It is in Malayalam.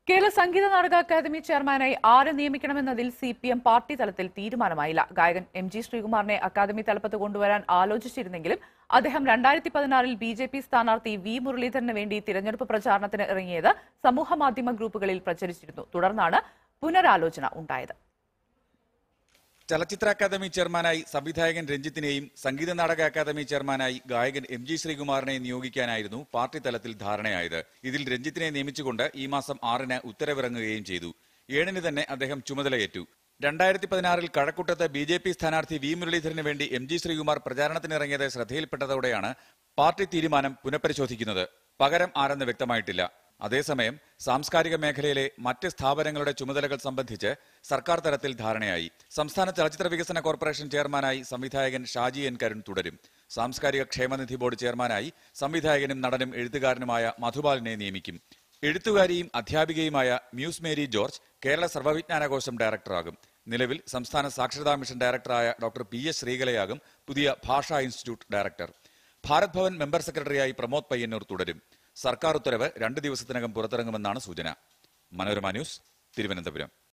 കേരള സംഗീത നാടക അക്കാദമി ചെയർമാനായി ആരെ നിയമിക്കണമെന്നതിൽ സി പി എം പാർട്ടി തലത്തിൽ തീരുമാനമായില്ല ഗായകൻ എം ജി ശ്രീകുമാറിനെ അക്കാദമി തലപ്പത്ത് കൊണ്ടുവരാൻ ആലോചിച്ചിരുന്നെങ്കിലും അദ്ദേഹം രണ്ടായിരത്തി പതിനാറിൽ ബി ജെ പി സ്ഥാനാർത്ഥി വി മുരളീധരന് വേണ്ടി തിരഞ്ഞെടുപ്പ് പ്രചാരണത്തിന് ഇറങ്ങിയത് സമൂഹമാധ്യമ ഗ്രൂപ്പുകളിൽ പ്രചരിച്ചിരുന്നു തുടർന്നാണ് പുനരാലോചന ഉണ്ടായത് ചലച്ചിത്ര അക്കാദമി ചെയർമാനായി സംവിധായകൻ രഞ്ജിത്തിനെയും സംഗീത നാടക അക്കാദമി ചെയർമാനായി ഗായകൻ എം ജി ശ്രീകുമാറിനെ നിയോഗിക്കാനായിരുന്നു പാർട്ടി തലത്തിൽ ധാരണയായത് ഇതിൽ രഞ്ജിത്തിനെ നിയമിച്ചുകൊണ്ട് ഈ മാസം ആറിന് ഉത്തരവിറങ്ങുകയും ചെയ്തു ഏഴിന് തന്നെ അദ്ദേഹം ചുമതലയേറ്റു രണ്ടായിരത്തി പതിനാറിൽ കഴക്കൂട്ടത്ത് ബി ജെ പി സ്ഥാനാർത്ഥി വി മുരളീധരന് വേണ്ടി എം ജി ശ്രീകുമാർ പ്രചാരണത്തിനിറങ്ങിയത് ശ്രദ്ധയിൽപ്പെട്ടതോടെയാണ് പാർട്ടി തീരുമാനം പുനഃപരിശോധിക്കുന്നത് പകരം ആരെന്ന് വ്യക്തമായിട്ടില്ല അതേസമയം സാംസ്കാരിക മേഖലയിലെ മറ്റ് സ്ഥാപനങ്ങളുടെ ചുമതലകൾ സംബന്ധിച്ച് സർക്കാർ തലത്തിൽ ധാരണയായി സംസ്ഥാന ചലച്ചിത്ര വികസന കോർപ്പറേഷൻ ചെയർമാനായി സംവിധായകൻ ഷാജി എൻ കരുൺ തുടരും സാംസ്കാരിക ക്ഷേമനിധി ബോർഡ് ചെയർമാനായി സംവിധായകനും നടനും എഴുത്തുകാരനുമായ മധുബാലിനെ നിയമിക്കും എഴുത്തുകാരിയും അധ്യാപികയുമായ മ്യൂസ് മേരി ജോർജ് കേരള സർവ്വവിജ്ഞാനകോശം ഡയറക്ടറാകും നിലവിൽ സംസ്ഥാന സാക്ഷരതാ മിഷൻ ഡയറക്ടറായ ഡോക്ടർ പി എസ് ശ്രീകലയാകും പുതിയ ഭാഷാ institute director Bharat Bhavan member സെക്രട്ടറിയായി പ്രമോദ് പയ്യന്നൂർ തുടരും സർക്കാർ ഉത്തരവ് രണ്ട് ദിവസത്തിനകം പുറത്തിറങ്ങുമെന്നാണ് സൂചന മനോരമ ന്യൂസ് തിരുവനന്തപുരം